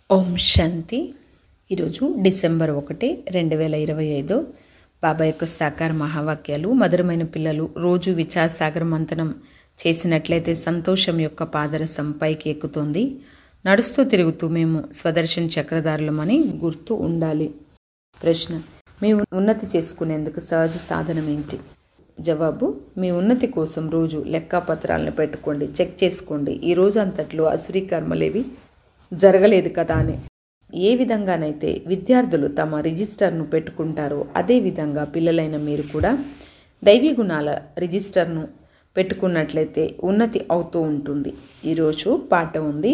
ఓం శాంతి ఈరోజు డిసెంబర్ ఒకటి రెండు వేల ఇరవై ఐదు బాబా యొక్క సాకార మహావాక్యాలు మధురమైన పిల్లలు రోజు విచారసాగర మంతనం చేసినట్లయితే సంతోషం యొక్క పాదరసం పైకి ఎక్కుతుంది నడుస్తూ తిరుగుతూ మేము స్వదర్శన చక్రధారులమని గుర్తు ఉండాలి ప్రశ్న మీ ఉన్నతి చేసుకునేందుకు సహజ సాధనం ఏంటి జవాబు మీ ఉన్నతి కోసం రోజు లెక్కాపత్రాలను పెట్టుకోండి చెక్ చేసుకోండి ఈ రోజు అంతట్లో అసురీ కర్మలేవి జరగలేదు కదా అని ఏ విధంగానైతే విద్యార్థులు తమ రిజిస్టర్ను పెట్టుకుంటారో అదే విధంగా పిల్లలైన మీరు కూడా దైవీ గుణాల రిజిస్టర్ను పెట్టుకున్నట్లయితే ఉన్నతి అవుతూ ఉంటుంది ఈరోజు పాట ఉంది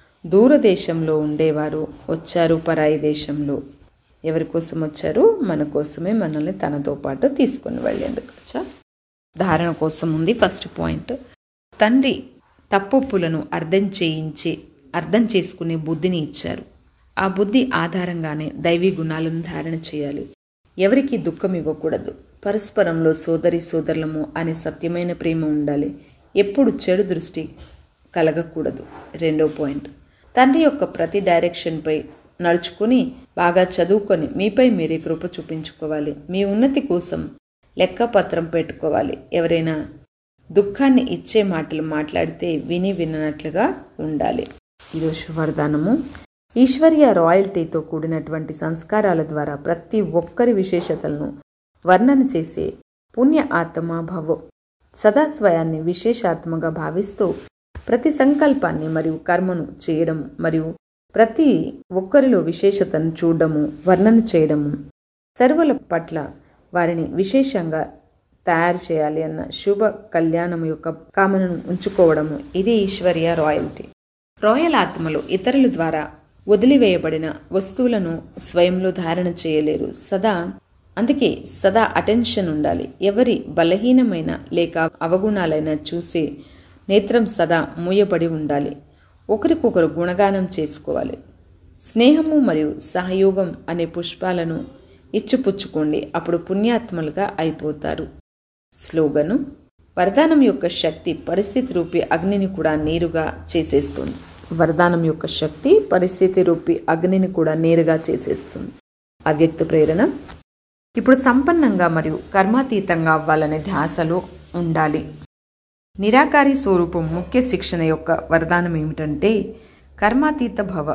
దూరదేశంలో ఉండేవారు వచ్చారు పరాయి దేశంలో ఎవరి కోసం వచ్చారు మన కోసమే మనల్ని తనతో పాటు తీసుకుని వెళ్ళేందుకు వచ్చా ధారణ కోసం ఉంది ఫస్ట్ పాయింట్ తండ్రి తప్పులను అర్థం చేయించి అర్థం చేసుకునే బుద్ధిని ఇచ్చారు ఆ బుద్ధి ఆధారంగానే దైవీ గుణాలను ధారణ చేయాలి ఎవరికి దుఃఖం ఇవ్వకూడదు పరస్పరంలో సోదరి సోదరులము అనే సత్యమైన ప్రేమ ఉండాలి ఎప్పుడు చెడు దృష్టి కలగకూడదు రెండో పాయింట్ తండ్రి యొక్క ప్రతి డైరెక్షన్పై నడుచుకుని బాగా చదువుకొని మీపై మీరే కృప చూపించుకోవాలి మీ ఉన్నతి కోసం లెక్కపత్రం పెట్టుకోవాలి ఎవరైనా దుఃఖాన్ని ఇచ్చే మాటలు మాట్లాడితే విని విననట్లుగా ఉండాలి ఈరోజు వరదానము ఈశ్వర్య రాయల్టీతో కూడినటువంటి సంస్కారాల ద్వారా ప్రతి ఒక్కరి విశేషతలను వర్ణన చేసే పుణ్య ఆత్మ భవ సదా స్వయాన్ని విశేషాత్మగా భావిస్తూ ప్రతి సంకల్పాన్ని మరియు కర్మను చేయడం మరియు ప్రతి ఒక్కరిలో విశేషతను చూడడము వర్ణన చేయడము సర్వుల పట్ల వారిని విశేషంగా తయారు చేయాలి అన్న శుభ కళ్యాణం యొక్క కామనను ఉంచుకోవడము ఇది ఈశ్వర్య రాయల్టీ రాయల్ ఆత్మలు ఇతరుల ద్వారా వదిలివేయబడిన వస్తువులను స్వయంలో ధారణ చేయలేరు సదా అందుకే సదా అటెన్షన్ ఉండాలి ఎవరి బలహీనమైన లేక అవగుణాలైన చూసే నేత్రం సదా మూయబడి ఉండాలి ఒకరికొకరు గుణగానం చేసుకోవాలి స్నేహము మరియు సహయోగం అనే పుష్పాలను ఇచ్చిపుచ్చుకోండి అప్పుడు పుణ్యాత్మలుగా అయిపోతారు స్లోగను వరదానం యొక్క శక్తి పరిస్థితి రూపి అగ్నిని కూడా నీరుగా చేసేస్తుంది వరదానం యొక్క శక్తి పరిస్థితి రూపి అగ్నిని కూడా నేరుగా చేసేస్తుంది అవ్యక్త ప్రేరణ ఇప్పుడు సంపన్నంగా మరియు కర్మాతీతంగా అవ్వాలనే ధ్యాసలో ఉండాలి నిరాకారి స్వరూపం ముఖ్య శిక్షణ యొక్క వరదానం ఏమిటంటే కర్మాతీత భవ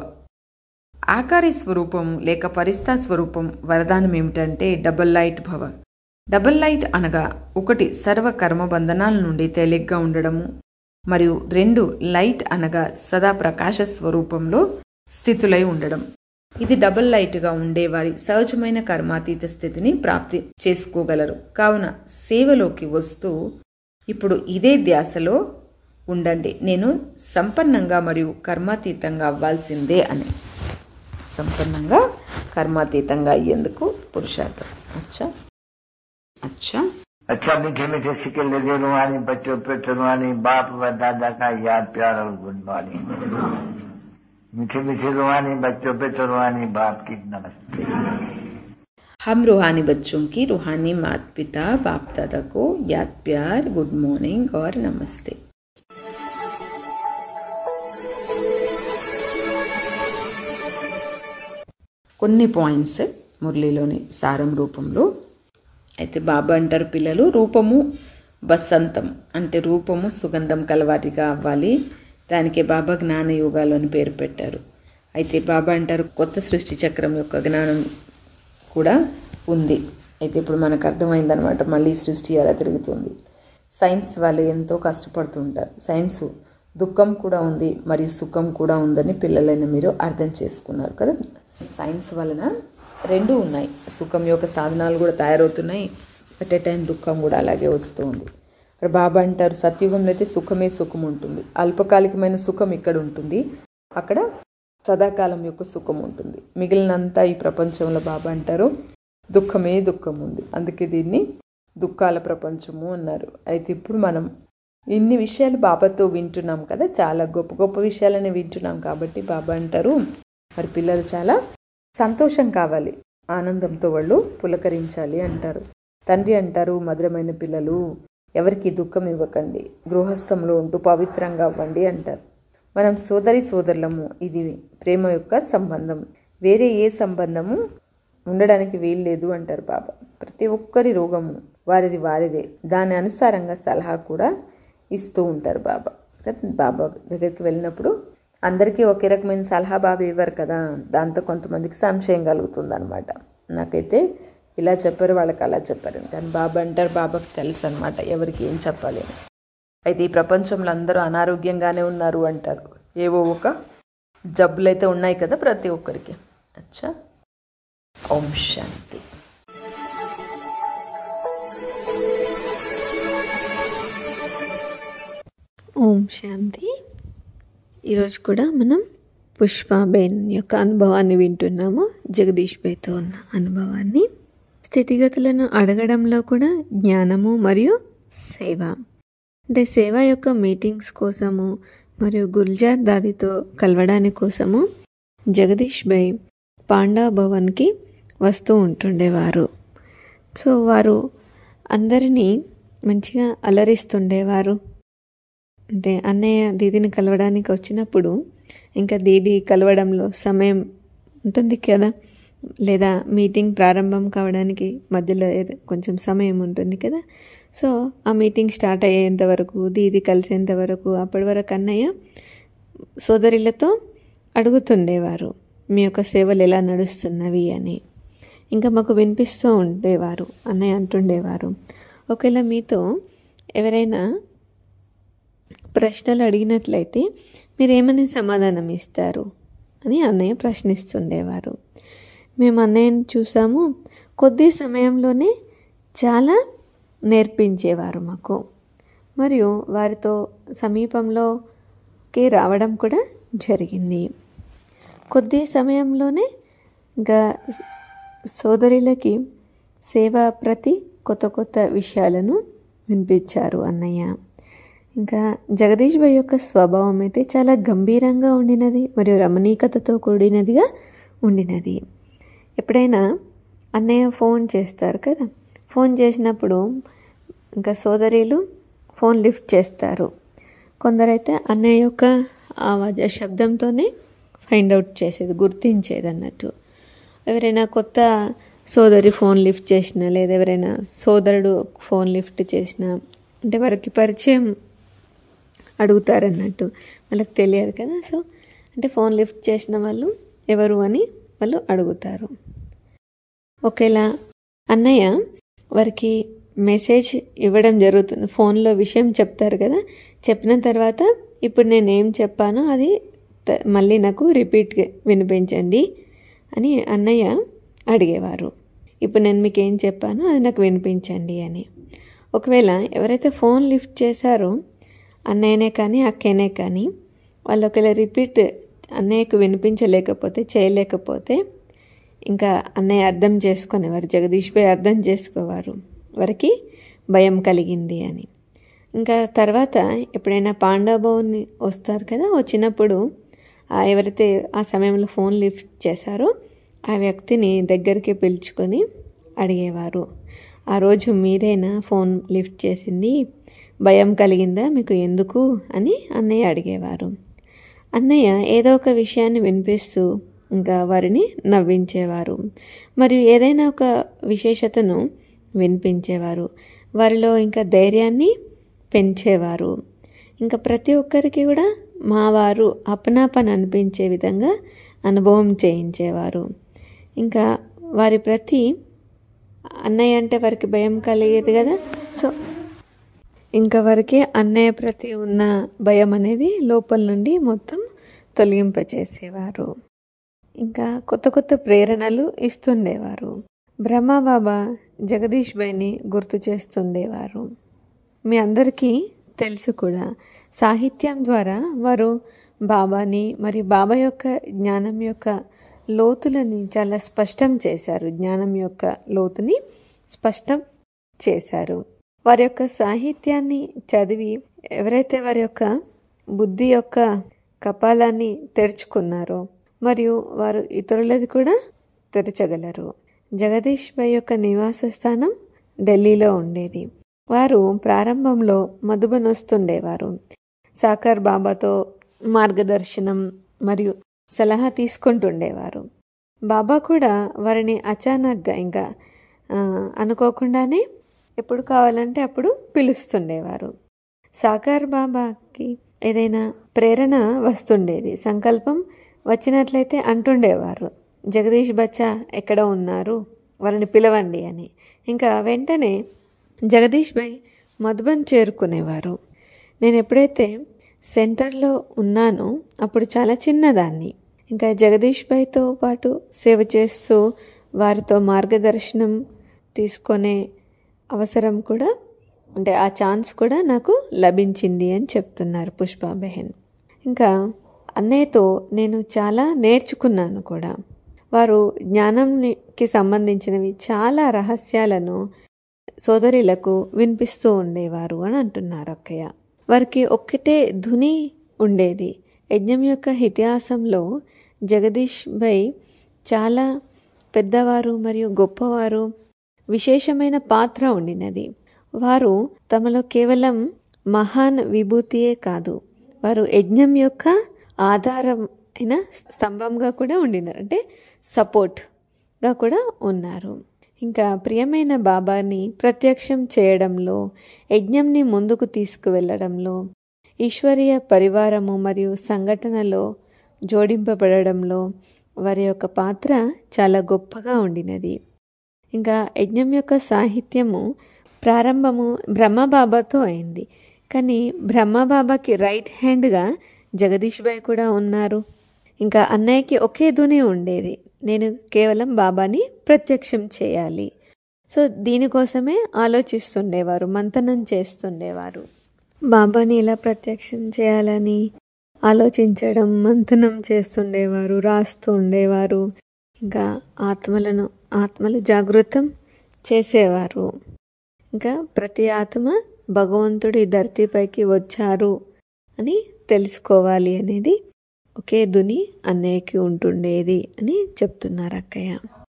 ఆకారి స్వరూపము లేక పరిస్థా స్వరూపం వరదానం ఏమిటంటే డబల్ లైట్ భవ డబల్ లైట్ అనగా ఒకటి సర్వ కర్మబంధనాల నుండి తేలిగ్గా ఉండడము మరియు రెండు లైట్ అనగా సదా ప్రకాశ స్వరూపంలో స్థితులై ఉండడం ఇది డబుల్ లైట్గా ఉండేవారి సహజమైన కర్మాతీత స్థితిని ప్రాప్తి చేసుకోగలరు కావున సేవలోకి వస్తూ ఇప్పుడు ఇదే ధ్యాసలో ఉండండి నేను సంపన్నంగా మరియు కర్మాతీతంగా అవ్వాల్సిందే అని సంపన్నంగా కర్మాతీతంగా అయ్యేందుకు పురుషార్థం అచ్చా అచ్చా अच्छा मीठे मीठे सिक्के लगे रुहानी बच्चों पे रुहानी बाप व दादा का याद प्यार और गुड मॉर्निंग मीठे मीठे रुहानी बच्चों पे रुहानी बाप की नमस्ते हम रूहानी बच्चों की रूहानी माता पिता बाप दादा को याद प्यार गुड मॉर्निंग और नमस्ते కొన్ని పాయింట్స్ మురళిలోని సారం రూపంలో అయితే బాబా అంటారు పిల్లలు రూపము బసంతం అంటే రూపము సుగంధం కలవాటిగా అవ్వాలి దానికే బాబా జ్ఞాన యోగాలు అని పేరు పెట్టారు అయితే బాబా అంటారు కొత్త సృష్టి చక్రం యొక్క జ్ఞానం కూడా ఉంది అయితే ఇప్పుడు మనకు అర్థమైందనమాట మళ్ళీ సృష్టి ఎలా తిరుగుతుంది సైన్స్ వాళ్ళు ఎంతో కష్టపడుతుంటారు సైన్స్ దుఃఖం కూడా ఉంది మరియు సుఖం కూడా ఉందని పిల్లలైన మీరు అర్థం చేసుకున్నారు కదా సైన్స్ వలన రెండు ఉన్నాయి సుఖం యొక్క సాధనాలు కూడా తయారవుతున్నాయి అట్ ఏ టైం దుఃఖం కూడా అలాగే వస్తూ ఉంది ఇక్కడ బాబా అంటారు సత్యుగంలో అయితే సుఖమే సుఖం ఉంటుంది అల్పకాలికమైన సుఖం ఇక్కడ ఉంటుంది అక్కడ సదాకాలం యొక్క సుఖం ఉంటుంది మిగిలినంతా ఈ ప్రపంచంలో బాబా అంటారు దుఃఖమే దుఃఖం ఉంది అందుకే దీన్ని దుఃఖాల ప్రపంచము అన్నారు అయితే ఇప్పుడు మనం ఇన్ని విషయాలు బాబాతో వింటున్నాం కదా చాలా గొప్ప గొప్ప విషయాలని వింటున్నాం కాబట్టి బాబా అంటారు మరి పిల్లలు చాలా సంతోషం కావాలి ఆనందంతో వాళ్ళు పులకరించాలి అంటారు తండ్రి అంటారు మధురమైన పిల్లలు ఎవరికి దుఃఖం ఇవ్వకండి గృహస్థంలో ఉంటూ పవిత్రంగా అవ్వండి అంటారు మనం సోదరి సోదరులము ఇది ప్రేమ యొక్క సంబంధం వేరే ఏ సంబంధము ఉండడానికి వీలు లేదు అంటారు బాబా ప్రతి ఒక్కరి రోగము వారిది వారిదే దాని అనుసారంగా సలహా కూడా ఇస్తూ ఉంటారు బాబా బాబా దగ్గరికి వెళ్ళినప్పుడు అందరికీ ఒకే రకమైన సలహా బాబా ఇవ్వరు కదా దాంతో కొంతమందికి సంశయం కలుగుతుంది అనమాట నాకైతే ఇలా చెప్పారు వాళ్ళకి అలా చెప్పారు కానీ బాబా అంటారు బాబాకి తెలుసు అనమాట ఎవరికి ఏం చెప్పాలి అని అయితే ఈ ప్రపంచంలో అందరూ అనారోగ్యంగానే ఉన్నారు అంటారు ఏవో ఒక జబ్బులు అయితే ఉన్నాయి కదా ప్రతి ఒక్కరికి అచ్చా ఓం శాంతి ఓం శాంతి ఈరోజు కూడా మనం పుష్పాబేన్ యొక్క అనుభవాన్ని వింటున్నాము జగదీష్ బైతో ఉన్న అనుభవాన్ని స్థితిగతులను అడగడంలో కూడా జ్ఞానము మరియు సేవ అంటే సేవ యొక్క మీటింగ్స్ కోసము మరియు గుల్జార్ దాదితో కలవడానికి కోసము జగదీష్ బై పాండా భవన్కి వస్తూ ఉంటుండేవారు సో వారు అందరినీ మంచిగా అలరిస్తుండేవారు అంటే అన్నయ్య దీదిని కలవడానికి వచ్చినప్పుడు ఇంకా దీది కలవడంలో సమయం ఉంటుంది కదా లేదా మీటింగ్ ప్రారంభం కావడానికి మధ్యలో ఏదో కొంచెం సమయం ఉంటుంది కదా సో ఆ మీటింగ్ స్టార్ట్ అయ్యేంత వరకు దీది కలిసేంత వరకు అప్పటి వరకు అన్నయ్య సోదరులతో అడుగుతుండేవారు మీ యొక్క సేవలు ఎలా నడుస్తున్నవి అని ఇంకా మాకు వినిపిస్తూ ఉండేవారు అన్నయ్య అంటుండేవారు ఒకవేళ మీతో ఎవరైనా ప్రశ్నలు అడిగినట్లయితే మీరేమని సమాధానం ఇస్తారు అని అన్నయ్య ప్రశ్నిస్తుండేవారు మేము అన్నయ్యని చూసాము కొద్ది సమయంలోనే చాలా నేర్పించేవారు మాకు మరియు వారితో సమీపంలోకి రావడం కూడా జరిగింది కొద్ది సమయంలోనే ఇంకా సోదరులకి సేవ ప్రతి కొత్త కొత్త విషయాలను వినిపించారు అన్నయ్య ఇంకా జగదీష్ భాయ్ యొక్క స్వభావం అయితే చాలా గంభీరంగా ఉండినది మరియు రమణీకతతో కూడినదిగా ఉండినది ఎప్పుడైనా అన్నయ్య ఫోన్ చేస్తారు కదా ఫోన్ చేసినప్పుడు ఇంకా సోదరీలు ఫోన్ లిఫ్ట్ చేస్తారు కొందరైతే అన్నయ్య యొక్క ఆవాజ శబ్దంతోనే ఫైండ్ అవుట్ చేసేది గుర్తించేది అన్నట్టు ఎవరైనా కొత్త సోదరి ఫోన్ లిఫ్ట్ చేసినా లేదా ఎవరైనా సోదరుడు ఫోన్ లిఫ్ట్ చేసినా అంటే వారికి పరిచయం అడుగుతారన్నట్టు వాళ్ళకి తెలియదు కదా సో అంటే ఫోన్ లిఫ్ట్ చేసిన వాళ్ళు ఎవరు అని వాళ్ళు అడుగుతారు ఒకేలా అన్నయ్య వారికి మెసేజ్ ఇవ్వడం జరుగుతుంది ఫోన్లో విషయం చెప్తారు కదా చెప్పిన తర్వాత ఇప్పుడు నేను ఏం చెప్పానో అది మళ్ళీ నాకు రిపీట్ వినిపించండి అని అన్నయ్య అడిగేవారు ఇప్పుడు నేను మీకు ఏం చెప్పానో అది నాకు వినిపించండి అని ఒకవేళ ఎవరైతే ఫోన్ లిఫ్ట్ చేశారో అన్నయ్యనే కానీ అక్కనే కానీ వాళ్ళు ఒకవేళ రిపీట్ అన్నయ్యకు వినిపించలేకపోతే చేయలేకపోతే ఇంకా అన్నయ్య అర్థం చేసుకునేవారు జగదీష్ భాయ్ అర్థం చేసుకోవారు వారికి భయం కలిగింది అని ఇంకా తర్వాత ఎప్పుడైనా పాండాభవన్ని వస్తారు కదా వచ్చినప్పుడు ఎవరైతే ఆ సమయంలో ఫోన్ లిఫ్ట్ చేశారో ఆ వ్యక్తిని దగ్గరికి పిలుచుకొని అడిగేవారు ఆ రోజు మీరేనా ఫోన్ లిఫ్ట్ చేసింది భయం కలిగిందా మీకు ఎందుకు అని అన్నయ్య అడిగేవారు అన్నయ్య ఏదో ఒక విషయాన్ని వినిపిస్తూ ఇంకా వారిని నవ్వించేవారు మరియు ఏదైనా ఒక విశేషతను వినిపించేవారు వారిలో ఇంకా ధైర్యాన్ని పెంచేవారు ఇంకా ప్రతి ఒక్కరికి కూడా మా వారు అపనాపని అనిపించే విధంగా అనుభవం చేయించేవారు ఇంకా వారి ప్రతి అన్నయ్య అంటే వారికి భయం కలిగేది కదా సో ఇంకా వారికి అన్నయ్య ప్రతి ఉన్న భయం అనేది లోపల నుండి మొత్తం తొలగింపచేసేవారు ఇంకా కొత్త కొత్త ప్రేరణలు ఇస్తుండేవారు బ్రహ్మబాబా జగదీష్ భాయ్ని గుర్తు చేస్తుండేవారు మీ అందరికీ తెలుసు కూడా సాహిత్యం ద్వారా వారు బాబాని మరి బాబా యొక్క జ్ఞానం యొక్క లోతులని చాలా స్పష్టం చేశారు జ్ఞానం యొక్క లోతుని స్పష్టం చేశారు వారి యొక్క సాహిత్యాన్ని చదివి ఎవరైతే వారి యొక్క బుద్ధి యొక్క కపాలాన్ని తెరుచుకున్నారో మరియు వారు ఇతరులది కూడా తెరచగలరు జగదీష్ భాయ్ యొక్క నివాస స్థానం ఢిల్లీలో ఉండేది వారు ప్రారంభంలో మధుబన్ వస్తుండేవారు సాకర్ బాబాతో మార్గదర్శనం మరియు సలహా తీసుకుంటుండేవారు బాబా కూడా వారిని అచానక్గా ఇంకా ఆ, అనుకోకుండానే ఎప్పుడు కావాలంటే అప్పుడు పిలుస్తుండేవారు సాకార్ బాబాకి ఏదైనా ప్రేరణ వస్తుండేది సంకల్పం వచ్చినట్లయితే అంటుండేవారు జగదీష్ బచ్చా ఎక్కడ ఉన్నారు వారిని పిలవండి అని ఇంకా వెంటనే జగదీష్ భాయ్ మధుబన్ చేరుకునేవారు నేను ఎప్పుడైతే సెంటర్లో ఉన్నానో అప్పుడు చాలా చిన్నదాన్ని ఇంకా జగదీష్ భాయ్తో పాటు సేవ చేస్తూ వారితో మార్గదర్శనం తీసుకునే అవసరం కూడా అంటే ఆ ఛాన్స్ కూడా నాకు లభించింది అని చెప్తున్నారు పుష్పా బెహెన్ ఇంకా అన్నయ్యతో నేను చాలా నేర్చుకున్నాను కూడా వారు జ్ఞానంకి సంబంధించినవి చాలా రహస్యాలను సోదరులకు వినిపిస్తూ ఉండేవారు అని అంటున్నారు అక్కయ్య వారికి ఒక్కటే ధుని ఉండేది యజ్ఞం యొక్క ఇతిహాసంలో జగదీష్ భాయ్ చాలా పెద్దవారు మరియు గొప్పవారు విశేషమైన పాత్ర ఉండినది వారు తమలో కేవలం మహాన్ విభూతియే కాదు వారు యజ్ఞం యొక్క ఆధారం అయిన స్తంభంగా కూడా ఉండినారు అంటే సపోర్ట్గా కూడా ఉన్నారు ఇంకా ప్రియమైన బాబాని ప్రత్యక్షం చేయడంలో యజ్ఞంని ముందుకు తీసుకువెళ్ళడంలో ఈశ్వరీయ పరివారము మరియు సంఘటనలో జోడింపబడడంలో వారి యొక్క పాత్ర చాలా గొప్పగా ఉండినది ఇంకా యజ్ఞం యొక్క సాహిత్యము ప్రారంభము బ్రహ్మబాబాతో అయింది కానీ బ్రహ్మబాబాకి రైట్ హ్యాండ్గా జగదీష్ బాయ్ కూడా ఉన్నారు ఇంకా అన్నయ్యకి ఒకే ధుని ఉండేది నేను కేవలం బాబాని ప్రత్యక్షం చేయాలి సో దీనికోసమే ఆలోచిస్తుండేవారు మంతనం చేస్తుండేవారు బాబాని ఎలా ప్రత్యక్షం చేయాలని ఆలోచించడం మంతనం చేస్తుండేవారు రాస్తూ ఉండేవారు ఇంకా ఆత్మలను ఆత్మలు జాగృతం చేసేవారు ఇంకా ప్రతి ఆత్మ భగవంతుడు ఈ ధరతీపైకి వచ్చారు అని తెలుసుకోవాలి అనేది ఒకే దుని అన్నయ్యకి ఉంటుండేది అని చెప్తున్నారు అక్కయ్య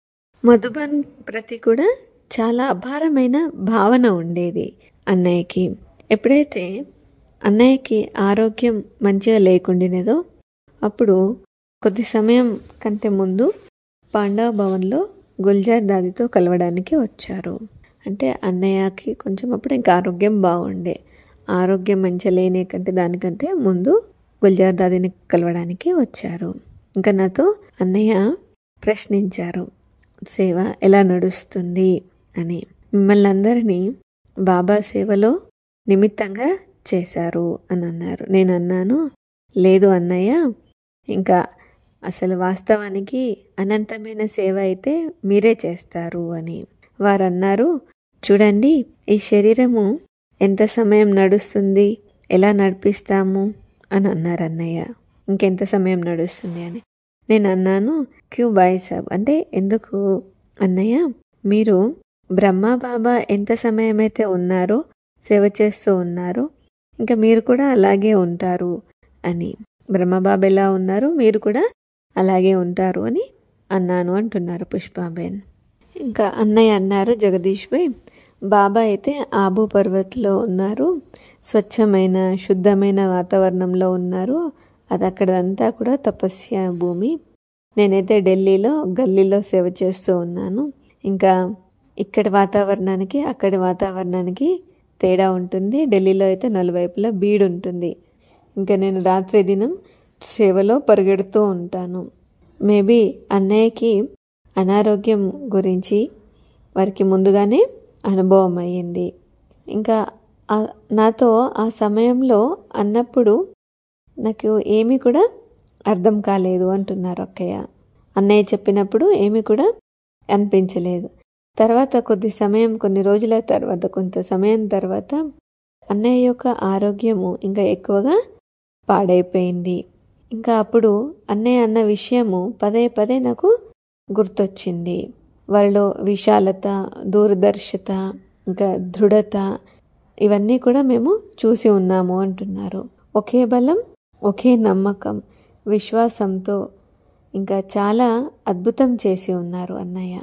మధుబన్ ప్రతి కూడా చాలా అపారమైన భావన ఉండేది అన్నయ్యకి ఎప్పుడైతే అన్నయ్యకి ఆరోగ్యం మంచిగా లేకుండినదో అప్పుడు కొద్ది సమయం కంటే ముందు పాండవ భవన్లో గుల్జార్ దాదితో కలవడానికి వచ్చారు అంటే అన్నయ్యకి కొంచెం అప్పుడు ఇంకా ఆరోగ్యం బాగుండే ఆరోగ్యం మంచిగా లేనే కంటే దానికంటే ముందు గుల్జార్ దాదిని కలవడానికి వచ్చారు ఇంకా నాతో అన్నయ్య ప్రశ్నించారు సేవ ఎలా నడుస్తుంది అని మిమ్మల్ని అందరినీ బాబా సేవలో నిమిత్తంగా చేశారు అని అన్నారు నేను అన్నాను లేదు అన్నయ్య ఇంకా అసలు వాస్తవానికి అనంతమైన సేవ అయితే మీరే చేస్తారు అని వారు అన్నారు చూడండి ఈ శరీరము ఎంత సమయం నడుస్తుంది ఎలా నడిపిస్తాము అని అన్నారు అన్నయ్య ఇంకెంత సమయం నడుస్తుంది అని నేను అన్నాను క్యూ బాయ్ సాబ్ అంటే ఎందుకు అన్నయ్య మీరు బ్రహ్మ బాబా ఎంత సమయం అయితే ఉన్నారో సేవ చేస్తూ ఉన్నారో ఇంకా మీరు కూడా అలాగే ఉంటారు అని బ్రహ్మబాబా ఎలా ఉన్నారు మీరు కూడా అలాగే ఉంటారు అని అన్నాను అంటున్నారు పుష్పాబేన్ ఇంకా అన్నయ్య అన్నారు జగదీష్ భాయ్ బాబా అయితే ఆబు పర్వత్లో ఉన్నారు స్వచ్ఛమైన శుద్ధమైన వాతావరణంలో ఉన్నారు అది అక్కడంతా కూడా తపస్య భూమి నేనైతే ఢిల్లీలో గల్లీలో సేవ చేస్తూ ఉన్నాను ఇంకా ఇక్కడి వాతావరణానికి అక్కడి వాతావరణానికి తేడా ఉంటుంది ఢిల్లీలో అయితే నలువైపులా బీడు ఉంటుంది ఇంకా నేను రాత్రి దినం సేవలో పరిగెడుతూ ఉంటాను మేబీ అన్నయ్యకి అనారోగ్యం గురించి వారికి ముందుగానే అనుభవం అయ్యింది ఇంకా ఆ- నాతో ఆ సమయంలో అన్నప్పుడు నాకు ఏమీ కూడా అర్థం కాలేదు అంటున్నారు అక్కయ్య అన్నయ్య చెప్పినప్పుడు ఏమీ కూడా అనిపించలేదు తర్వాత కొద్ది సమయం కొన్ని రోజుల తర్వాత కొంత సమయం తర్వాత అన్నయ్య యొక్క ఆరోగ్యము ఇంకా ఎక్కువగా పాడైపోయింది ఇంకా అప్పుడు అన్నయ్య అన్న విషయము పదే పదే నాకు గుర్తొచ్చింది వారిలో విశాలత దూరదర్శత ఇంకా దృఢత ఇవన్నీ కూడా మేము చూసి ఉన్నాము అంటున్నారు ఒకే బలం ఒకే నమ్మకం విశ్వాసంతో ఇంకా చాలా అద్భుతం చేసి ఉన్నారు అన్నయ్య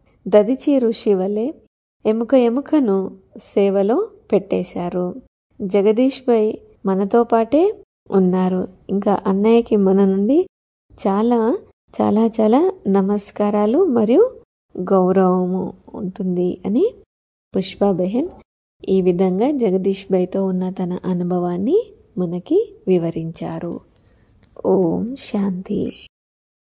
దదిచి ఋషి వలె ఎముక ఎముకను సేవలో పెట్టేశారు జగదీష్ భాయ్ మనతో పాటే ఉన్నారు ఇంకా అన్నయ్యకి మన నుండి చాలా చాలా చాలా నమస్కారాలు మరియు గౌరవము ఉంటుంది అని పుష్ప బెహన్ ఈ విధంగా జగదీష్ బైతో ఉన్న తన అనుభవాన్ని మనకి వివరించారు ఓం శాంతి